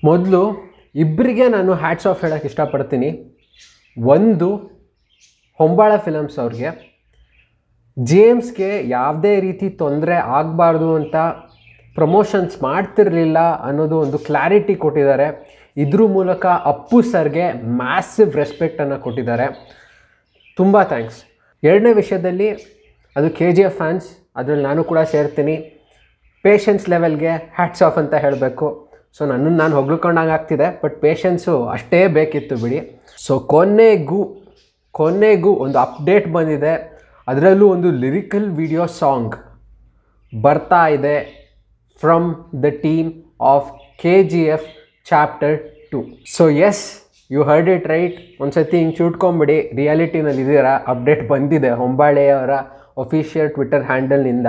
ಮೊದಲು ಇಬ್ಬರಿಗೆ ನಾನು ಹ್ಯಾಟ್ಸ್ ಆಫ್ ಹೇಳೋಕ್ಕೆ ಇಷ್ಟಪಡ್ತೀನಿ ಒಂದು ಹೊಂಬಾಳ ಫಿಲಮ್ಸ್ ಅವ್ರಿಗೆ ಜೇಮ್ಸ್ಗೆ ಯಾವುದೇ ರೀತಿ ತೊಂದರೆ ಆಗಬಾರ್ದು ಅಂತ ಪ್ರಮೋಷನ್ಸ್ ಮಾಡ್ತಿರಲಿಲ್ಲ ಅನ್ನೋದು ಒಂದು ಕ್ಲಾರಿಟಿ ಕೊಟ್ಟಿದ್ದಾರೆ ಇದ್ರ ಮೂಲಕ ಅಪ್ಪು ಸರ್ಗೆ ಮ್ಯಾಸಿವ್ ರೆಸ್ಪೆಕ್ಟನ್ನು ಕೊಟ್ಟಿದ್ದಾರೆ ತುಂಬ ಥ್ಯಾಂಕ್ಸ್ ಎರಡನೇ ವಿಷಯದಲ್ಲಿ ಅದು ಕೆ ಜಿ ಎಫ್ ಫ್ಯಾನ್ಸ್ ಅದರಲ್ಲಿ ನಾನು ಕೂಡ ಸೇರ್ತೀನಿ ಪೇಷನ್ಸ್ ಲೆವೆಲ್ಗೆ ಹ್ಯಾಟ್ಸ್ ಆಫ್ ಅಂತ ಹೇಳಬೇಕು ಸೊ ನನ್ನನ್ನು ನಾನು ಹೊಗಳ್ಕೊಂಡಂಗೆ ಆಗ್ತಿದೆ ಬಟ್ ಪೇಷನ್ಸು ಅಷ್ಟೇ ಬೇಕಿತ್ತು ಬಿಡಿ ಸೊ ಕೊನೆಗೂ ಕೊನೆಗೂ ಒಂದು ಅಪ್ಡೇಟ್ ಬಂದಿದೆ ಅದರಲ್ಲೂ ಒಂದು ಲಿರಿಕಲ್ ವಿಡಿಯೋ ಸಾಂಗ್ ಬರ್ತಾ ಇದೆ from the team of K G F chapter two so yes you heard it right ಒಂದ್ಸತಿ ಹಿಂಗೆ ಚೂಟ್ಕೊಂಬಿಡಿ ರಿಯಾಲಿಟಿನಲ್ಲಿ ಇದ್ದೀರಾ ಅಪ್ಡೇಟ್ ಬಂದಿದೆ ಹೊಂಬಾಳೆಯವರ ಒಫಿಷಿಯಲ್ ಟ್ವಿಟರ್ ಹ್ಯಾಂಡಲ್ನಿಂದ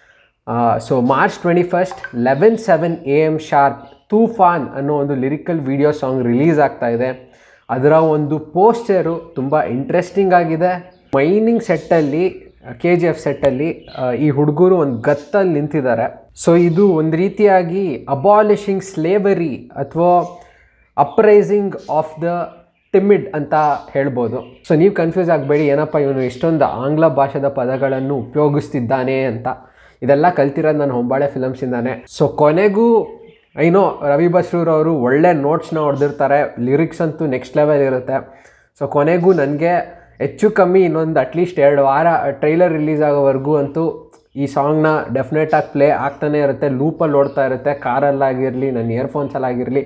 so March twenty first eleven seven A M sharp Toofan ಅನ್ನೋ ಒಂದು ಲಿರಿಕಲ್ ವಿಡಿಯೋ ಸಾಂಗ್ ರಿಲೀಸ್ ಆಗ್ತಾ ಇದೆ ಅದರ ಒಂದು ಪೋಸ್ಟರು ತುಂಬ ಇಂಟ್ರೆಸ್ಟಿಂಗ್ ಆಗಿದೆ ಮೈನಿಂಗ್ ಸೆಟ್ಟಲ್ಲಿ ಕೆ ಜಿ ಎಫ್ ಸೆಟ್ಟಲ್ಲಿ ಈ ಹುಡುಗರು ಒಂದು ಗತ್ತಲ್ಲಿ ನಿಂತಿದ್ದಾರೆ ಸೊ ಇದು ಒಂದು ರೀತಿಯಾಗಿ ಅಬಾಲಿಷಿಂಗ್ ಸ್ಲೇವರಿ ಅಥವಾ ಅಪ್ರೈಸಿಂಗ್ ಆಫ್ ದ ಟಿಮಿಡ್ ಅಂತ ಹೇಳ್ಬೋದು ಸೊ ನೀವು ಕನ್ಫ್ಯೂಸ್ ಆಗಬೇಡಿ ಏನಪ್ಪ ಇವನು ಇಷ್ಟೊಂದು ಆಂಗ್ಲ ಭಾಷೆದ ಪದಗಳನ್ನು ಉಪಯೋಗಿಸ್ತಿದ್ದಾನೆ ಅಂತ ಇದೆಲ್ಲ ಕಲ್ತಿರೋದು ನಾನು ಹೊಂಬಾಳೆ ಫಿಲಮ್ಸಿಂದಾನೆ ಸೊ ಕೊನೆಗೂ ಏನೋ ರವಿ ಬಸ್ರೂರ್ ಅವರು ಒಳ್ಳೆ ನೋಟ್ಸ್ನ ಹೊಡೆದಿರ್ತಾರೆ ಲಿರಿಕ್ಸ್ ಅಂತೂ ನೆಕ್ಸ್ಟ್ ಲೆವೆಲ್ ಇರುತ್ತೆ ಸೊ ಕೊನೆಗೂ ನನಗೆ ಹೆಚ್ಚು ಕಮ್ಮಿ ಇನ್ನೊಂದು ಅಟ್ಲೀಸ್ಟ್ ಎರಡು ವಾರ ಟ್ರೈಲರ್ ರಿಲೀಸ್ ಆಗೋವರೆಗೂ ಅಂತೂ ಈ ಸಾಂಗ್ನ ಡೆಫಿನೆಟಾಗಿ ಪ್ಲೇ ಆಗ್ತಾನೆ ಇರುತ್ತೆ ಲೂಪಲ್ಲಿ ಓಡ್ತಾ ಇರುತ್ತೆ ಕಾರಲ್ಲಾಗಿರಲಿ ನನ್ನ ಇಯರ್ಫೋನ್ಸಲ್ಲಾಗಿರಲಿ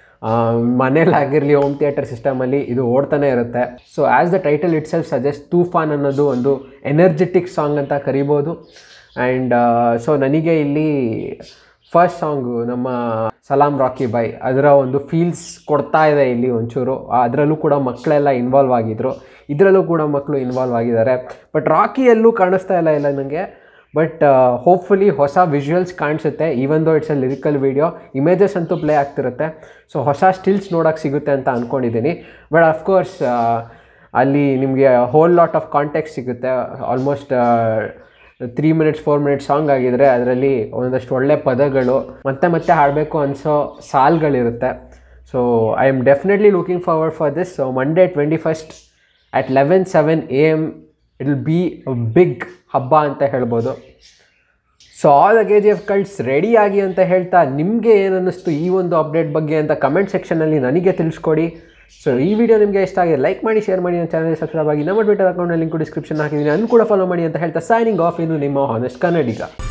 ಮನೇಲಾಗಿರಲಿ ಹೋಮ್ ಥಿಯೇಟರ್ ಸಿಸ್ಟಮಲ್ಲಿ ಇದು ಓಡ್ತಾನೆ ಇರುತ್ತೆ so as the title itself suggest Toofan ಅನ್ನೋದು ಒಂದು ಎನರ್ಜೆಟಿಕ್ ಸಾಂಗ್ ಅಂತ ಕರಿಬೋದು ಆ್ಯಂಡ್ ಸೊ ನನಗೆ ಇಲ್ಲಿ ಫಸ್ಟ್ ಸಾಂಗು ನಮ್ಮ ಸಲಾಂ ರಾಕಿ ಬಾಯ್ ಅದರ ಒಂದು ಫೀಲ್ಸ್ ಕೊಡ್ತಾ ಇದೆ ಇಲ್ಲಿ ಒಂಚೂರು ಅದರಲ್ಲೂ ಕೂಡ ಮಕ್ಕಳೆಲ್ಲ ಇನ್ವಾಲ್ವ್ ಆಗಿದ್ರು ಇದರಲ್ಲೂ ಕೂಡ ಮಕ್ಕಳು ಇನ್ವಾಲ್ವ್ ಆಗಿದ್ದಾರೆ ಬಟ್ ರಾಕಿಯಲ್ಲೂ ಕಾಣಿಸ್ತಾ ಇಲ್ಲ ಇಲ್ಲ ನನಗೆ ಬಟ್ ಹೋಪ್ಫುಲಿ ಹೊಸ ವಿಜುವಲ್ಸ್ ಕಾಣಿಸುತ್ತೆ even though it's a lyrical video images ಅಂತೂ ಪ್ಲೇ ಆಗ್ತಿರುತ್ತೆ ಸೊ ಹೊಸ ಸ್ಟಿಲ್ಸ್ ನೋಡೋಕ್ಕೆ ಸಿಗುತ್ತೆ ಅಂತ ಅಂದ್ಕೊಂಡಿದ್ದೀನಿ ಬಟ್ ಅಫ್ಕೋರ್ಸ್ ಅಲ್ಲಿ ನಿಮಗೆ ಹೋಲ್ ಲಾಟ್ ಆಫ್ ಕಾಂಟ್ಯಾಕ್ಟ್ ಸಿಗುತ್ತೆ almost three minutes four minutes song ಆಗಿದ್ರೆ ಅದರಲ್ಲಿ ಒಂದಷ್ಟು ಒಳ್ಳೆ ಪದಗಳು ಮತ್ತೆ ಮತ್ತೆ ಹಾಡಬೇಕು ಅನಿಸೋ ಸಾಲ್ಗಳಿರುತ್ತೆ so I am definitely looking forward for this so Monday twenty first at eleven seven A M it will be big ಹಬ್ಬ ಅಂತ ಹೇಳ್ಬೋದು so all the K G F cults ready ಆಗಿ ಅಂತ ಹೇಳ್ತಾ ನಿಮಗೆ ಏನು ಅನ್ನಿಸ್ತು ಈ ಒಂದು ಅಪ್ಡೇಟ್ ಬಗ್ಗೆ ಅಂತ ಕಮೆಂಟ್ ಸೆಕ್ಷನಲ್ಲಿ ನನಗೆ ತಿಳಿಸ್ಕೊಡಿ ಸೊ ಈ ವಿಡಿಯೋ ನಿಮಗೆ ಇಷ್ಟ ಆಗಿದೆ ಲೈಕ್ ಮಾಡಿ ಶೇರ್ ಮಾಡಿ ನನ್ನ ಚಾನಲ್ ಸಬ್ಸ್ಕ್ರೈಬ್ ಆಗಿ ನಮ್ಮ ಟ್ವಿಟರ್ ಅಕೌಂಟ್ನ ಲಿಂಕ್ ಡಿಸ್ಕ್ರಿಪ್ಷನ್ ಹಾಕಿದ್ದೀನಿ ಅನ್ನು ಕೂಡ ಫಾಲೋ ಮಾಡಿ ಅಂತ ಹೇಳ್ತಾ ಸೈನಿಂಗ್ ಆಫ್ ಇನ್ನು ನಿಮ್ಮ ಹಾನೆಸ್ಟ್ ಕನ್ನಡಿಗ